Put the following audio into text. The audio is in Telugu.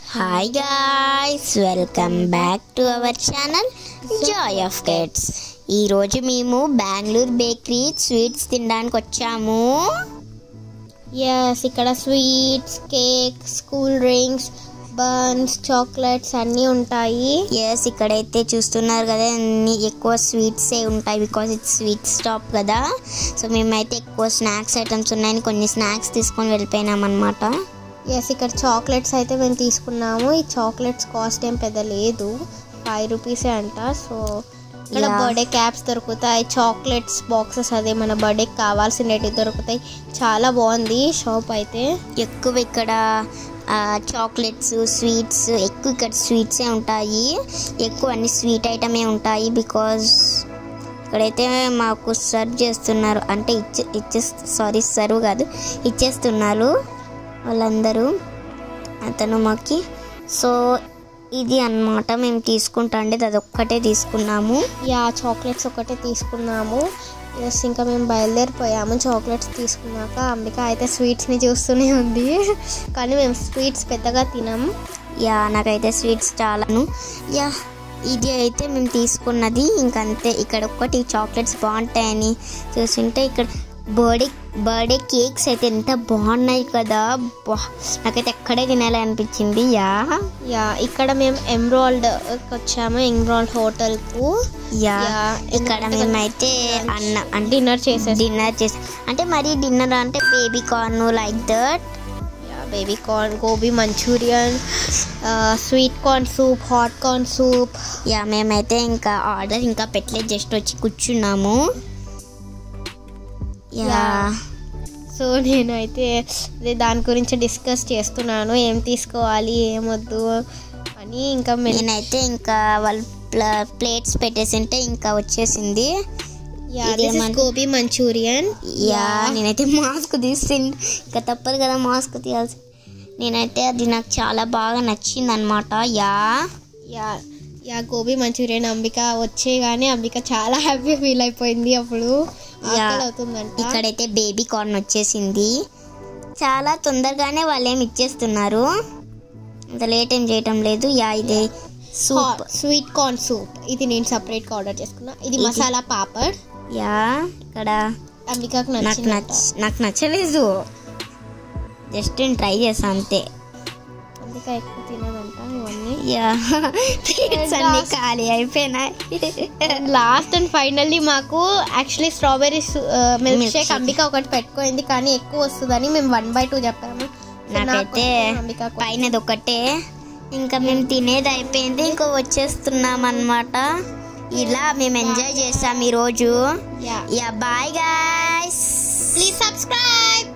Hi guys welcome back to our channel joy of kids ఈరోజు మేము బెంగళూరు బేకరీ స్వీట్స్ తినడానికి వచ్చాము ఎస్ ఇక్కడ sweets cakes cool drinks buns chocolates అన్నీ ఉంటాయి ఎస్ ఇక్కడైతే చూస్తున్నారు కదా అన్ని ఎక్కువ స్వీట్సే ఉంటాయి బికాస్ ఇట్స్ స్వీట్ స్టాప్ కదా సో మేమైతే ఎక్కువ స్నాక్స్ ఐటమ్స్ ఉన్నాయని కొన్ని స్నాక్స్ తీసుకొని వెళ్ళిపోయినాం అనమాట ఎస్ ఇక్కడ చాక్లెట్స్ అయితే మేము తీసుకున్నాము ఈ చాక్లెట్స్ కాస్ట్ ఏం పెద్ద లేదు ఫైవ్ రూపీసే అంట సో ఇక్కడ Yeah. బర్త్డే క్యాప్స్ దొరుకుతాయి చాక్లెట్స్ బాక్సెస్ అదే మన బర్త్డేకి కావాల్సినవి దొరుకుతాయి చాలా బాగుంది షాప్ అయితే ఎక్కువ ఇక్కడ చాక్లెట్స్ స్వీట్స్ ఎక్కువ ఇక్కడ స్వీట్సే ఉంటాయి ఎక్కువ అన్ని స్వీట్ ఐటమే ఉంటాయి బికాజ్ ఇక్కడైతే మాకు సర్వ్ చేస్తున్నారు అంటే ఇచ్చే ఇచ్చే సారీ సర్వ్ కాదు ఇచ్చేస్తున్నారు వాళ్ళందరూ అతను మాకి సో ఇది అన్నమాట మేము తీసుకుంటా అండి అది ఒక్కటే తీసుకున్నాము యా చాక్లెట్స్ ఒకటే తీసుకున్నాము ఎస్ ఇంకా మేము బయలుదేరిపోయాము చాక్లెట్స్ తీసుకున్నాక అంబిక అయితే స్వీట్స్ని చూస్తూనే ఉంది కానీ మేము స్వీట్స్ పెద్దగా తినాం యా నాకైతే స్వీట్స్ చాలాను యా ఇది అయితే మేము తీసుకున్నది ఇంకంతే ఇక్కడ ఒక్కటి చాక్లెట్స్ బాగుంటాయని చూస్తుంటే ఇక్కడ బర్త్డే బర్త్డే కేక్స్ అయితే ఎంత బాగున్నాయి కదా బా నాకైతే ఎక్కడే తినాలి అనిపించింది యా యా ఇక్కడ మేము ఎమ్రాల్డ్ వచ్చాము ఎమ్రాల్డ్ హోటల్కు యా యా, ఇక్కడ ఎందుకంటే మేమైతే అన్న అంటే డిన్నర్ చేసేసి డిన్నర్ చేసి అంటే మరి డిన్నర్ అంటే baby corn like that baby corn gobi manchurian sweet corn soup hot corn soup yeah మేమైతే ఇంకా ఆర్డర్ ఇంకా పెట్టలేదు జస్ట్ వచ్చి కూర్చున్నాము యా Yeah. సో నేనైతే అదే దాని గురించి డిస్కస్ చేస్తున్నాను ఏం తీసుకోవాలి ఏమొద్దు అని ఇంకా మెను నేనైతే ఇంకా వాళ్ళు ప్లేట్స్ పెట్టేసింటే ఇంకా వచ్చేసింది యా ఇదేమంటే- గోబీ మంచూరియన్ యా నేనైతే మాస్క్ తీసింది ఇంకా తప్పదు కదా మాస్క్ తీయాల్సి నేనైతే అది నాకు చాలా బాగా నచ్చింది అనమాట yeah yeah yeah gobi manchurian Ambika వచ్చేగానే అంబిక చాలా హ్యాపీ ఫీల్ అయిపోయింది అప్పుడు యా. ఆకలి అవుతుందంట ఇక్కడైతే బేబీ కార్న్ వచ్చేసింది చాలా తొందరగానే వాళ్ళు ఏమి ఇచ్చేస్తున్నారు అంత లేట్ ఏం చేయటం లేదు యా ఇది సూప్ స్వీట్ కార్న్ సూప్ ఇది నేను సపరేట్గా ఆర్డర్ చేసుకున్నా ఇది ఇది- మసాలా పాపడ్ యా ఇక్కడ అంబికకు నాకు నచ్చింది నచ్చ నాకు నచ్చలేదు జస్ట్ నేను ట్రై చేసాను అంతే అంబిక ఎక్కువ తినదంట ఇవన్నీ యా ప్లేట్స్ అన్ని ఖాళీ అయిపోయినాయి లాస్ట్ అండ్ ఫైనల్లీ మాకు actually strawberry milk Milk shake shake. Ambika ఒకటి పెట్టుకోయింది కానీ ఎక్కువ వస్తుందని మేము వన్ బై టూ చెప్పాము So, నాకు నాకైతే కొంచెం, అంబికకు పైనది ఒకటే ఇంకా మేము తినేది అయిపోయింది ఇంకా వచ్చేస్తున్నాం అనమాట ఇలా మేము ఎంజాయ్ చేసాం ఈరోజు Yeah. Yeah bye guys Please subscribe.